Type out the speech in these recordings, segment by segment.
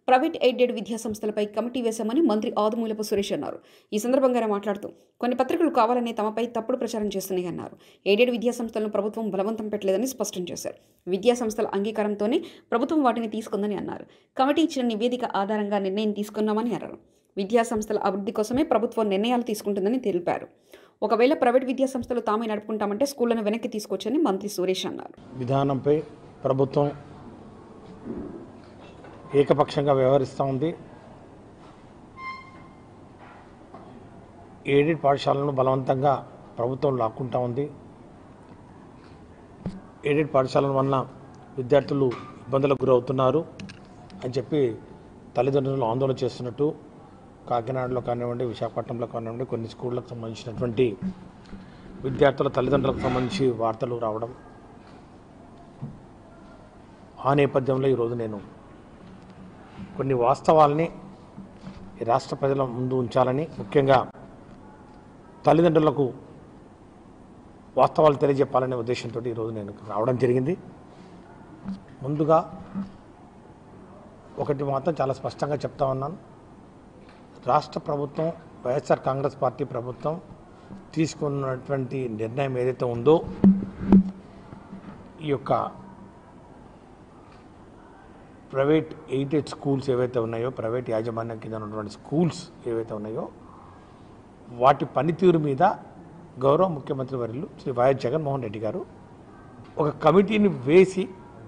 private aided విద్యా సంస్థలపై committee వేశామని మంత్రి ఆదుమూలపు సురేష్ అన్నారు ఈ సందర్భంగా ఆయన మాట్లాడుతూ కొన్ని పత్రికలు కావాలనే తమపై తప్పుడు ప్రచారం చేస్తున్నాయన్నారు ఎయిడెడ్ విద్యా సంస్థలను ప్రభుత్వం బలవంతం పెట్టలేదని స్పష్టం చేశారు విద్యా సంస్థల అంగీకారంతోనే ప్రభుత్వం వాటిని తీసుకుందని అన్నారు కమిటీ ఇచ్చిన నివేదిక ఆధారంగా నిర్ణయం తీసుకున్నామని అన్నారు విద్యా సంస్థల అభివృద్ధి కోసమే ప్రభుత్వం నిర్ణయాలు తీసుకుంటుందని తెలిపారు ఒకవేళ ప్రైవేట్ విద్యా సంస్థలు తామే నడుపుకుంటామంటే స్కూళ్లను వెనక్కి తీసుకొచ్చని మంత్రి సురేష్ అన్నారు విధానంపై ప్రభుత్వం ఏకపక్షంగా వ్యవహరిస్తూ ఉంది ఎయిడెడ్ పాఠశాలను బలవంతంగా ప్రభుత్వం లాక్కుంటా ఉంది ఎయిడెడ్ పాఠశాలల వలన విద్యార్థులు ఇబ్బందులకు గురవుతున్నారు అని చెప్పి తల్లిదండ్రులు ఆందోళన చేస్తున్నట్టు కాకినాడలో కానివ్వండి విశాఖపట్నంలో కానివ్వండి కొన్ని స్కూళ్ళకు సంబంధించినటువంటి విద్యార్థుల తల్లిదండ్రులకు సంబంధించి వార్తలు రావడం ఆ నేపథ్యంలో ఈరోజు నేను కొన్ని వాస్తవాల్ని ఈ రాష్ట్ర ప్రజల ముందు ఉంచాలని ముఖ్యంగా తల్లిదండ్రులకు వాస్తవాలు తెలియజెప్పాలనే ఉద్దేశంతో ఈరోజు నేను రావడం జరిగింది ముందుగా ఒకటి మాత్రం చాలా స్పష్టంగా చెప్తా ఉన్నాను రాష్ట్ర ప్రభుత్వం వైఎస్ఆర్ కాంగ్రెస్ పార్టీ ప్రభుత్వం తీసుకున్నటువంటి నిర్ణయం ఏదైతే ఉందో ఈ యొక్క ప్రైవేట్ ఎయిడెడ్ స్కూల్స్ ఏవైతే ఉన్నాయో ప్రైవేట్ యాజమాన్యం కింద ఉన్నటువంటి స్కూల్స్ ఏవైతే ఉన్నాయో వాటి పనితీరు మీద గౌరవ ముఖ్యమంత్రి వర్యులు శ్రీ వైఎస్ జగన్మోహన్ రెడ్డి గారు ఒక కమిటీని వేసి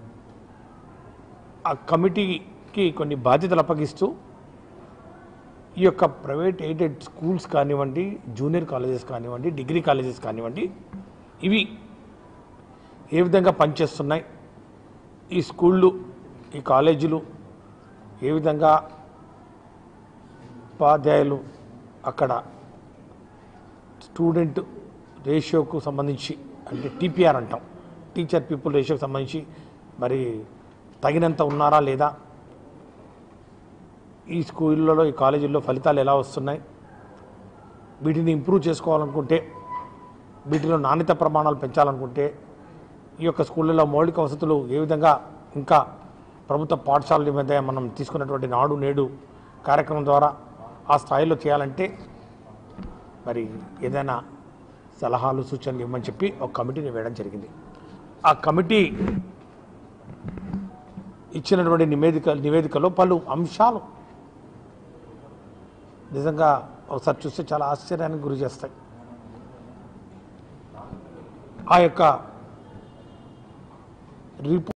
ఆ కమిటీకి కొన్ని బాధ్యతలు అప్పగిస్తూ ఈ యొక్క ప్రైవేట్ ఎయిడెడ్ స్కూల్స్ కానివ్వండి జూనియర్ కాలేజెస్ కానివ్వండి డిగ్రీ కాలేజెస్ కానివ్వండి ఇవి ఏ విధంగా పనిచేస్తున్నాయి ఈ స్కూళ్ళు ఈ కాలేజీలు ఏ విధంగా ఉపాధ్యాయులు అక్కడ స్టూడెంట్ రేషియోకు సంబంధించి అంటే టీపీఆర్ అంటాం టీచర్ పీపుల్ రేషియోకి సంబంధించి మరి తగినంత ఉన్నారా లేదా ఈ స్కూళ్ళలో ఈ కాలేజీల్లో ఫలితాలు ఎలా వస్తున్నాయి వీటిని ఇంప్రూవ్ చేసుకోవాలనుకుంటే వీటిలో నాణ్యత ప్రమాణాలు పెంచాలనుకుంటే ఈ యొక్క స్కూళ్ళలో మౌలిక వసతులు ఏ విధంగా ఇంకా ప్రభుత్వ పాఠశాలల మీద మనం తీసుకున్నటువంటి నాడు నేడు కార్యక్రమం ద్వారా ఆ స్థాయిలో చేయాలంటే మరి ఏదైనా సలహాలు సూచనలు ఇవ్వమని చెప్పి ఒక కమిటీని వేయడం జరిగింది ఆ కమిటీ ఇచ్చినటువంటి నివేదిక నివేదికలో పలు అంశాలు నిజంగా ఒకసారి చూస్తే చాలా ఆశ్చర్యానికి గురి చేస్తాయి ఆ యొక్క రిపో